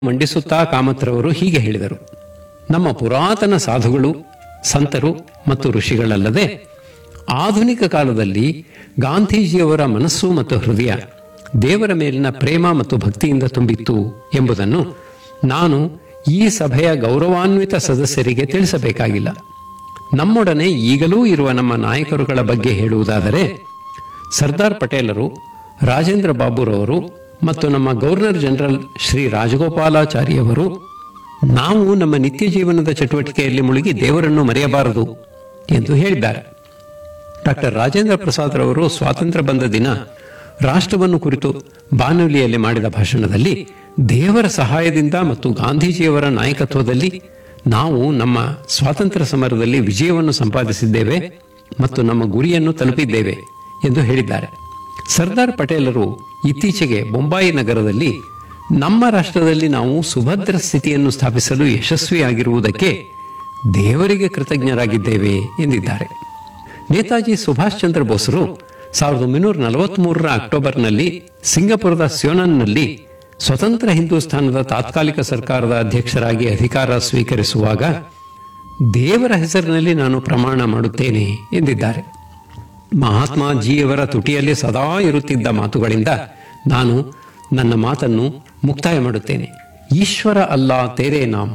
ಮಂಡಿಸುತ್ತಾ ಕಾಮತ್ರವರು ಹೀಗೆ ಹೇಳಿದರು ನಮ್ಮ ಪುರಾತನ ಸಾಧುಗಳು ಸಂತರು ಮತ್ತು ಋಷಿಗಳಲ್ಲದೆ ಆಧುನಿಕ ಕಾಲದಲ್ಲಿ ಗಾಂಧೀಜಿಯವರ ಮನಸ್ಸು ಮತ್ತು ಹೃದಯ ದೇವರ ಮೇಲಿನ ಪ್ರೇಮ ಮತ್ತು ಭಕ್ತಿಯಿಂದ ತುಂಬಿತ್ತು ಎಂಬುದನ್ನು ನಾನು ಈ ಸಭೆಯ ಗೌರವಾನ್ವಿತ ಸದಸ್ಯರಿಗೆ ತಿಳಿಸಬೇಕಾಗಿಲ್ಲ ನಮ್ಮೊಡನೆ ಈಗಲೂ ಇರುವ ನಮ್ಮ ನಾಯಕರುಗಳ ಬಗ್ಗೆ ಹೇಳುವುದಾದರೆ ಸರ್ದಾರ್ ಪಟೇಲರು ರಾಜೇಂದ್ರ ಬಾಬುರವರು ಮತ್ತು ನಮ್ಮ ಗವರ್ನರ್ ಜನರಲ್ ಶ್ರೀ ರಾಜಗೋಪಾಲಾಚಾರಿಯವರು ನಾವು ನಮ್ಮ ನಿತ್ಯ ಜೀವನದ ಚಟುವಟಿಕೆಯಲ್ಲಿ ಮುಳುಗಿ ದೇವರನ್ನು ಮರೆಯಬಾರದು ಎಂದು ಹೇಳಿದ್ದಾರೆ ಡಾಕ್ಟರ್ ರಾಜೇಂದ್ರ ಪ್ರಸಾದ್ ರವರು ಸ್ವಾತಂತ್ರ್ಯ ಬಂದ ದಿನ ರಾಷ್ಟ್ರವನ್ನು ಕುರಿತು ಬಾನುಲಿಯಲ್ಲಿ ಮಾಡಿದ ಭಾಷಣದಲ್ಲಿ ದೇವರ ಸಹಾಯದಿಂದ ಮತ್ತು ಗಾಂಧೀಜಿಯವರ ನಾಯಕತ್ವದಲ್ಲಿ ನಾವು ನಮ್ಮ ಸ್ವಾತಂತ್ರ್ಯ ಸಮರದಲ್ಲಿ ವಿಜಯವನ್ನು ಸಂಪಾದಿಸಿದ್ದೇವೆ ಮತ್ತು ನಮ್ಮ ಗುರಿಯನ್ನು ತಲುಪಿದ್ದೇವೆ ಎಂದು ಹೇಳಿದ್ದಾರೆ ಸರ್ದಾರ್ ಪಟೇಲರು ಇತ್ತೀಚೆಗೆ ಬೊಂಬಾಯಿ ನಗರದಲ್ಲಿ ನಮ್ಮ ರಾಷ್ಟ್ರದಲ್ಲಿ ನಾವು ಸುಭದ್ರ ಸ್ಥಿತಿಯನ್ನು ಸ್ಥಾಪಿಸಲು ಯಶಸ್ವಿಯಾಗಿರುವುದಕ್ಕೆ ದೇವರಿಗೆ ಕೃತಜ್ಞರಾಗಿದ್ದೇವೆ ಎಂದಿದ್ದಾರೆ ನೇತಾಜಿ ಸುಭಾಷ್ ಚಂದ್ರ ಬೋಸರು ಸಾವಿರದ ಒಂಬೈನೂರ ನಲವತ್ಮೂರರ ಅಕ್ಟೋಬರ್ನಲ್ಲಿ ಸಿಂಗಪುರದ ಸ್ಯೋನನ್ನಲ್ಲಿ ಸ್ವತಂತ್ರ ಹಿಂದೂಸ್ತಾನದ ತಾತ್ಕಾಲಿಕ ಸರ್ಕಾರದ ಅಧ್ಯಕ್ಷರಾಗಿ ಅಧಿಕಾರ ಸ್ವೀಕರಿಸುವಾಗ ದೇವರ ಹೆಸರಿನಲ್ಲಿ ನಾನು ಪ್ರಮಾಣ ಮಾಡುತ್ತೇನೆ ಎಂದಿದ್ದಾರೆ ಮಹಾತ್ಮ ಜಿಯವರ ತುಟಿಯಲ್ಲಿ ಸದಾ ಇರುತ್ತಿದ್ದ ಮಾತುಗಳಿಂದ ನಾನು ನನ್ನ ಮಾತನ್ನು ಮುಕ್ತಾಯ ಮಾಡುತ್ತೇನೆ ಈಶ್ವರ ಅಲ್ಲ ತೇರೇ ನಾಮ್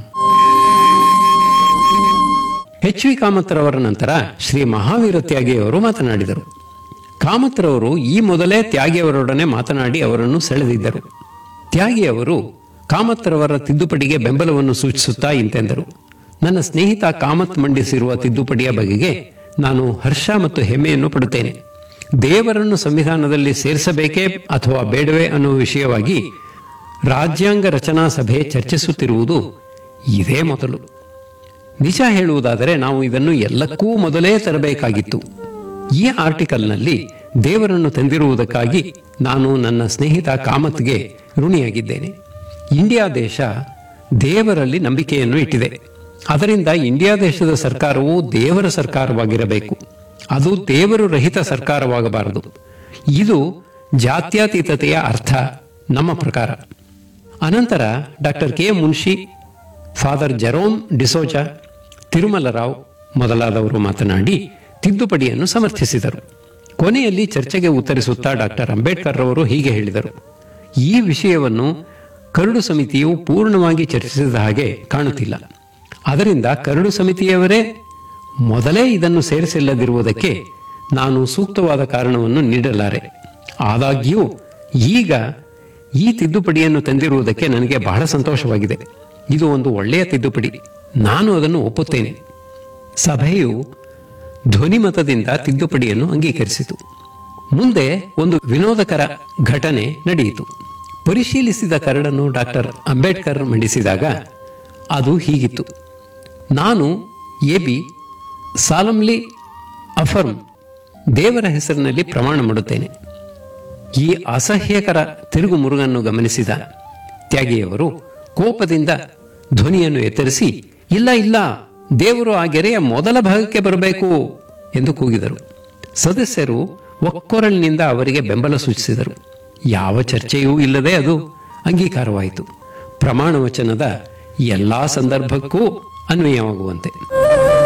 ಎಚ್ ವಿ ಕಾಮತ್ರವರ ನಂತರ ಶ್ರೀ ಮಹಾವೀರ ತ್ಯಾಗಿಯವರು ಮಾತನಾಡಿದರು ಕಾಮತ್ರವರು ಈ ಮೊದಲೇ ತ್ಯಾಗಿಯವರೊಡನೆ ಮಾತನಾಡಿ ಅವರನ್ನು ಸೆಳೆದಿದ್ದರು ತ್ಯಾಗಿಯವರು ಕಾಮತ್ರವರ ತಿದ್ದುಪಡಿಗೆ ಬೆಂಬಲವನ್ನು ಸೂಚಿಸುತ್ತಾ ಇಂತೆಂದರು ನನ್ನ ಸ್ನೇಹಿತ ಕಾಮತ್ ಮಂಡಿಸಿರುವ ತಿದ್ದುಪಡಿಯ ಬಗೆಗೆ ನಾನು ಹರ್ಷ ಮತ್ತು ಹೆಮ್ಮೆಯನ್ನು ಪಡುತ್ತೇನೆ ದೇವರನ್ನು ಸಂವಿಧಾನದಲ್ಲಿ ಸೇರಿಸಬೇಕೇ ಅಥವಾ ಬೇಡವೇ ಅನ್ನುವ ವಿಷಯವಾಗಿ ರಾಜ್ಯಾಂಗ ರಚನಾ ಸಭೆ ಚರ್ಚಿಸುತ್ತಿರುವುದು ಇದೇ ಮೊದಲು ನಿಜ ಹೇಳುವುದಾದರೆ ನಾವು ಇದನ್ನು ಎಲ್ಲಕ್ಕೂ ಮೊದಲೇ ತರಬೇಕಾಗಿತ್ತು ಈ ಆರ್ಟಿಕಲ್ನಲ್ಲಿ ದೇವರನ್ನು ತಂದಿರುವುದಕ್ಕಾಗಿ ನಾನು ನನ್ನ ಸ್ನೇಹಿತ ಕಾಮತ್ಗೆ ಋಣಿಯಾಗಿದ್ದೇನೆ ಇಂಡಿಯಾ ದೇಶ ದೇವರಲ್ಲಿ ನಂಬಿಕೆಯನ್ನು ಇಟ್ಟಿದೆ ಅದರಿಂದ ಇಂಡಿಯಾ ದೇಶದ ಸರ್ಕಾರವು ದೇವರ ಸರ್ಕಾರವಾಗಿರಬೇಕು ಅದು ದೇವರು ರಹಿತ ಸರ್ಕಾರವಾಗಬಾರದು ಇದು ಜಾತ್ಯತೀತತೆಯ ಅರ್ಥ ನಮ್ಮ ಪ್ರಕಾರ ಅನಂತರ doctor K Munshi father Jerome D'Souza Tirumala Rao ಮೊದಲಾದವರು ಮಾತನಾಡಿ ತಿದ್ದುಪಡಿಯನ್ನು ಸಮರ್ಥಿಸಿದರು ಕೊನೆಯಲ್ಲಿ ಚರ್ಚೆಗೆ ಉತ್ತರಿಸುತ್ತಾ ಡಾಕ್ಟರ್ ಅಂಬೇಡ್ಕರ್ ರವರು ಹೀಗೆ ಹೇಳಿದರು ಈ ವಿಷಯವನ್ನು ಕರಡು ಸಮಿತಿಯು ಪೂರ್ಣವಾಗಿ ಚರ್ಚಿಸಿದ ಹಾಗೆ ಕಾಣುತ್ತಿಲ್ಲ ಅದರಿಂದ ಕರಡು ಸಮಿತಿಯವರೇ ಮೊದಲೇ ಇದನ್ನು ಸೇರಿಸಿಲ್ಲದಿರುವುದಕ್ಕೆ ನಾನು ಸೂಕ್ತವಾದ ಕಾರಣವನ್ನು ನೀಡಲಾರೆ ಆದಾಗ್ಯೂ ಈಗ ಈ ತಿದ್ದುಪಡಿಯನ್ನು ತಂದಿರುವುದಕ್ಕೆ ನನಗೆ ಬಹಳ ಸಂತೋಷವಾಗಿದೆ ಇದು ಒಂದು ಒಳ್ಳೆಯ ತಿದ್ದುಪಡಿ ನಾನು ಅದನ್ನು ಒಪ್ಪುತ್ತೇನೆ ಸಭೆಯು ಧ್ವನಿಮತದಿಂದ ತಿದ್ದುಪಡಿಯನ್ನು ಅಂಗೀಕರಿಸಿತು ಮುಂದೆ ಒಂದು ವಿನೋದಕರ ಘಟನೆ ನಡೆಯಿತು ಪರಿಶೀಲಿಸಿದ ಕರಡನ್ನು ಡಾಕ್ಟರ್ ಅಂಬೇಡ್ಕರ್ ಮಂಡಿಸಿದಾಗ ಅದು ಹೀಗಿತ್ತು ನಾನು ಎ ಬಿ ಸಾಲಮ್ಲಿ ಅಫರ್ಮ್ ದೇವರ ಹೆಸರಿನಲ್ಲಿ ಪ್ರಮಾಣ ಮಾಡುತ್ತೇನೆ ಈ ಅಸಹ್ಯಕರ ತಿರುಗು ಮುರುಗನ್ನು ಗಮನಿಸಿದ ತ್ಯಾಗಿಯವರು ಕೋಪದಿಂದ ಧ್ವನಿಯನ್ನು ಎತ್ತರಿಸಿ ಇಲ್ಲ ಇಲ್ಲ ದೇವರು ಆ ಗೆರೆಯ ಮೊದಲ ಭಾಗಕ್ಕೆ ಬರಬೇಕು ಎಂದು ಕೂಗಿದರು ಸದಸ್ಯರು ಒಕ್ಕೊರಳಿನಿಂದ ಅವರಿಗೆ ಬೆಂಬಲ ಸೂಚಿಸಿದರು ಯಾವ ಚರ್ಚೆಯೂ ಇಲ್ಲದೆ ಅದು ಅಂಗೀಕಾರವಾಯಿತು ಪ್ರಮಾಣ ವಚನದ ಎಲ್ಲಾ ಸಂದರ್ಭಕ್ಕೂ ಅನ್ವಯವಾಗುವಂತೆ